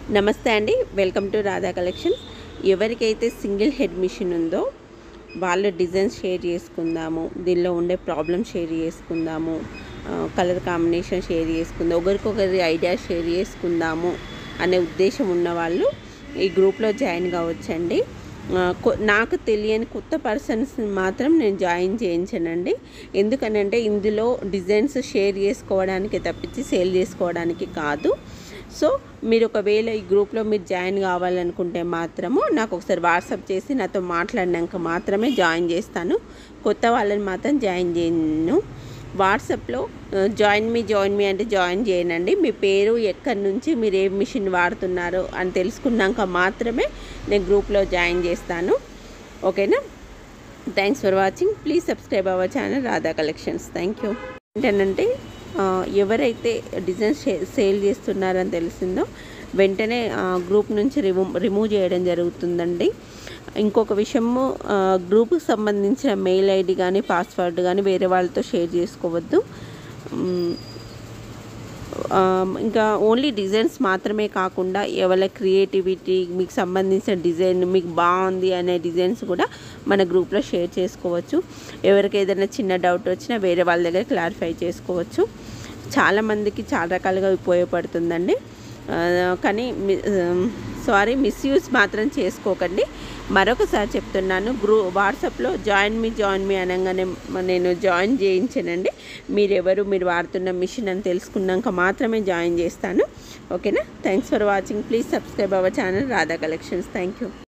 నమస్తే అండి welcome to Radha collections ఎవరికైతే సింగిల్ హెడ్ మిషన్ ఉందో వాళ్ళ డిజైన్స్ షేర్ చేసుకుందాము దీనిలో ఉండే ప్రాబ్లమ్ షేర్ చేసుకుందాము కలర్ కాంబినేషన్ షేర్ చేసుకుందాం ఒకరికొకరి ఐడియా షేర్ చేసుకుందాము అనే ఉద్దేశం ఉన్న వాళ్ళు ఈ గ్రూప్లో జాయిన్ కావచ్చండి ఆ, కొ- నాకు తెలియని కొత్త పర్సన్స్ మాత్రం నేను జాయిన్ చేయించానండి ఎందుకనంటే ఇందులో డిజైన్స్ షేర్ చేసుకోవడానికి తప్పించి సేల్ చేసుకోవడానికి కాదు సో మీరు ఒకవేళ ఈ గ్రూప్లో మీరు జాయిన్ కావాలనుకుంటే మాత్రము నాకు ఒకసారి వాట్సాప్ చేసి నాతో మాట్లాడినాక మాత్రమే జాయిన్ చేస్తాను కొత్త వాళ్ళని మాత్రం జాయిన్ చేయను వాట్సాప్లో ఆ, జాయిన్ మీ జాయిన్ మీ అంటే జాయిన్ చేయనండి మీ పేరు ఎక్కడి నుంచి మీరు ఏ మిషన్ వాడుతున్నారో అని తెలుసుకున్నాక మాత్రమే నేను గ్రూప్లో జాయిన్ చేస్తాను ఓకేనా thanks for watching please subscribe our channel Radha collections thank you ఏంటంటే ఆ, ఎవరైతే డిజైన్స్ సేల్ చేస్తున్నారని తెలిసిందో వెంటనే ఆ, గ్రూప్ నుంచి రిమూవ్ రిమూవ్ చేయడం జరుగుతుందండి ఇంకొక విషయము ఆ, గ్రూప్కి సంబంధించిన మెయిల్ ఐడి కానీ పాస్వర్డ్ కానీ వేరే వాళ్ళతో షేర్ చేసుకోవద్దు మ్, ఆ, ఇంకా ఓన్లీ డిజైన్స్ మాత్రమే కాకుండా ఎవరి క్రియేటివిటీ మీకు సంబంధించిన డిజైన్ మీకు బాగుంది అనే డిజైన్స్ కూడా మన గ్రూప్లో షేర్ చేసుకోవచ్చు ఎవరికి ఏదైనా చిన్న డౌట్ వచ్చినా వేరే వాళ్ళ దగ్గర క్లారిఫై చేసుకోవచ్చు చాలామందికి చాలా రకాలుగా ఉపయోగపడుతుందండి ఆ, కానీ సారీ మిస్యూజ్ మాత్రం చేసుకోకండి మరొకసారి చెప్తున్నాను గ్రూ వాట్సాప్లో జాయిన్ మీ జాయిన్ మీ అనగానే నేను జాయిన్ చేయించానండి మీరెవరు మీరు వాడుతున్న మిషన్ అని తెలుసుకున్నాక మాత్రమే జాయిన్ చేస్తాను ఓకేనా thanks for watching please subscribe our channel Radha collections thank you